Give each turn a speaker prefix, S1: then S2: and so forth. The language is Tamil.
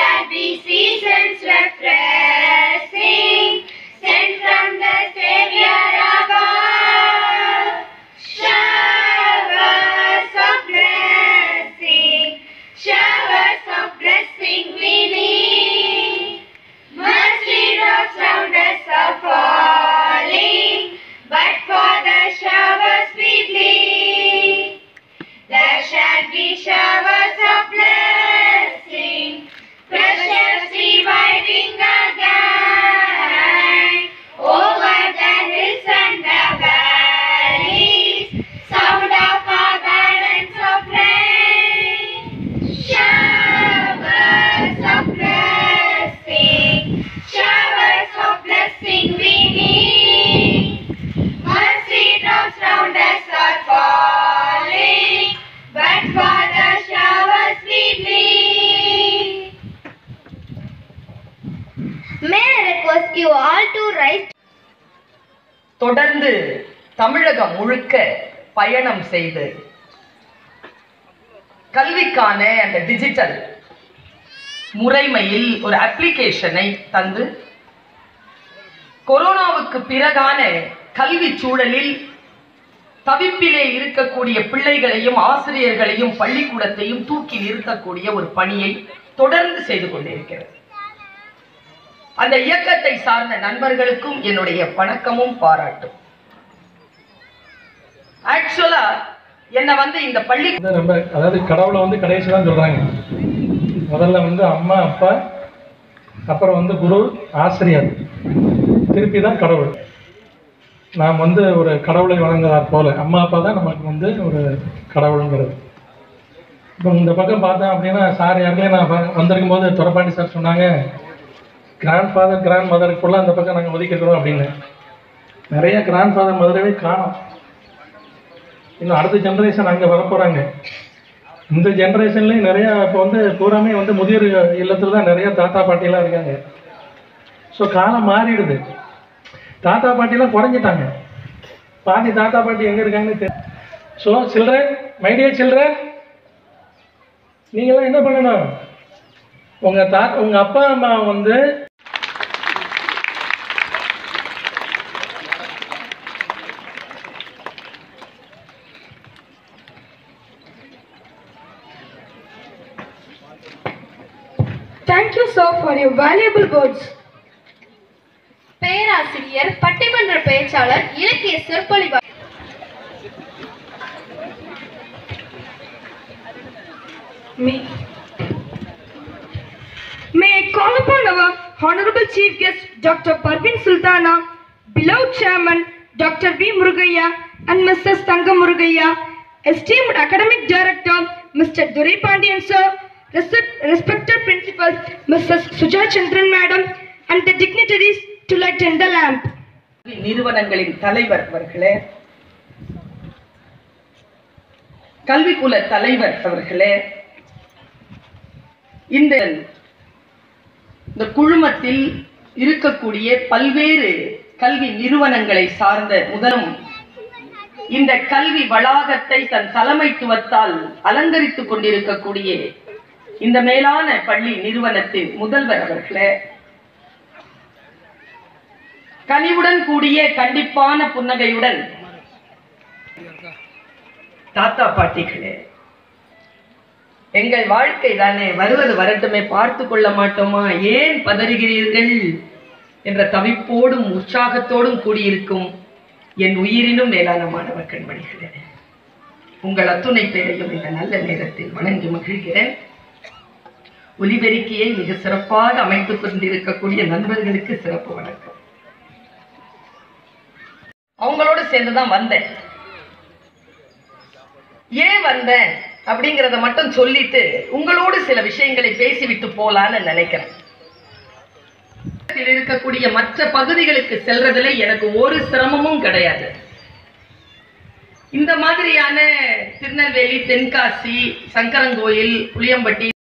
S1: shall be seasons refreshing, sent from the Savior above. Showers of blessing, showers of blessing we need. Mercy drops round us are falling, but for the showers we plead. There shall be showers of blessing, precious reviving again, over the hills and the valleys, sound of abundance of rain. Showers of blessing, showers of blessing we need. Mercy drops round us are falling, but for the showers we plead. May I request you all to rise
S2: தொடர்ந்து தமிழகம் முழுக்க பயணம் செய்து கல்விக்கான அந்த டிஜிட்டல் முறைமையில் ஒரு அப்ளிகேஷனை தந்து கொரோனாவுக்கு பிறகான கல்வி சூழலில் தவிப்பிலே இருக்கக்கூடிய பிள்ளைகளையும் ஆசிரியர்களையும் பள்ளிக்கூடத்தையும் தூக்கி நிறுத்தக்கூடிய ஒரு பணியை தொடர்ந்து செய்து கொண்டிருக்கிறது அந்த இயக்கத்தை சார்ந்த நண்பர்களுக்கும் என்னுடைய வணக்கமும் பாராட்டும் ஆக்சுவலா என்ன வந்து இந்த பள்ளி
S3: வந்து நம்ம அதாவது கடவுளை வந்து கடைசி தான் சொல்றாங்க முதல்ல வந்து அம்மா அப்பா அப்புறம் வந்து குரு ஆசிரியர் திருப்பி தான் கடவுள் நாம் வந்து ஒரு கடவுளை வணங்குறார் போல அம்மா அப்பா தான் நமக்கு வந்து ஒரு கடவுளுங்கிறது இப்போ இந்த பக்கம் பார்த்தேன் அப்படின்னா சார் யாருக்கே நான் ப- வந்திருக்கும் போது துரப்பாண்டி சார் சொன்னாங்க கிராண்ட் ஃபாதர் கிராண்ட் மதருக்குள்ள அந்த பக்கம் நாங்கள் ஒதுக்கிக்கிறோம் அப்படின்னு நிறைய கிராண்ட் ஃபாதர் மதரவே காணோம் இன்னும் அடுத்த ஜென்ரேஷன் அங்கே வரப்போகிறாங்க இந்த ஜென்ரேஷன்லேயும் நிறையா இப்போ வந்து பூராமே வந்து முதியோர் இல்லத்தில் தான் நிறைய தாத்தா பாட்டிலாம் இருக்காங்க ஸோ காலம் மாறிடுது தாத்தா பாட்டிலாம் குறைஞ்சிட்டாங்க பாதி தாத்தா பாட்டி எங்கே இருக்காங்கன்னு தெரியும் ஸோ சில்ட்ரன் மைடியர் சில்ட்ரன் நீங்களாம் என்ன பண்ணணும் உங்கள் தா உங்கள் அப்பா அம்மா வந்து
S4: Thank you, sir, for your valuable words.
S1: பேராசிரியர் பட்டிமன்ற பேச்சாளர் இலக்கிய சொற்பொழிவாளர்
S4: May, may I call upon our Honorable Chief Guest, Dr. Parvin Sultana, beloved Chairman, Dr. V. Murugaya, and Mrs. Tanga Murugaya, esteemed Academic Director, Mr. Durai Pandian, sir, respect- respected Principal, Mrs. Suja Chandran, Madam, and the dignitaries to light in the lamp.
S2: நிறுவனங்களின் தலைவர் அவர்களே கல்விக்குல தலைவர் அவர்களே இந்த இந்த குழுமத்தில் இருக்கக்கூடிய பல்வேறு கல்வி நிறுவனங்களை சார்ந்த முதலும் இந்த கல்வி வளாகத்தை தன் தலைமைத்துவத்தால் அலங்கரித்துக் கொண்டிருக்கக்கூடிய இந்த மேலான பள்ளி நிறுவனத்தின் முதல்வர் அவர்களே கனிவுடன் கூடிய கண்டிப்பான புன்னகையுடன் தாத்தா பாட்டிகளே எங்கள் வாழ்க்கை தானே வருவது வரட்டுமே பார்த்து கொள்ள மாட்டோமா ஏன் பதறுகிறீர்கள் என்ற தவிப்போடும் உற்சாகத்தோடும் கூடியிருக்கும் என் உயிரினும் மேலான மாணவ கண்மணிகளே உங்கள் அத்துணை பேரையும் இந்த நல்ல நேரத்தில் வணங்கி மகிழ்கிறேன் ஒலிபெருக்கியை மிக சிறப்பாக அமைத்துக் கொண்டிருக்கக்கூடிய நண்பர்களுக்கு சிறப்பு வணக்கம் அவங்களோட சேர்ந்து தான் வந்தேன் ஏன் வந்தேன் அப்படிங்கிறத மட்டும் சொல்லிட்டு உங்களோடு சில விஷயங்களை பேசிவிட்டு போலான்னு நினைக்கிறேன் தமிழகத்தில் இருக்கக்கூடிய மற்ற பகுதிகளுக்கு செல்றதுல எனக்கு ஒரு சிரமமும் கிடையாது இந்த மாதிரியான திருநெல்வேலி தென்காசி சங்கரங்கோயில் புளியம்பட்டி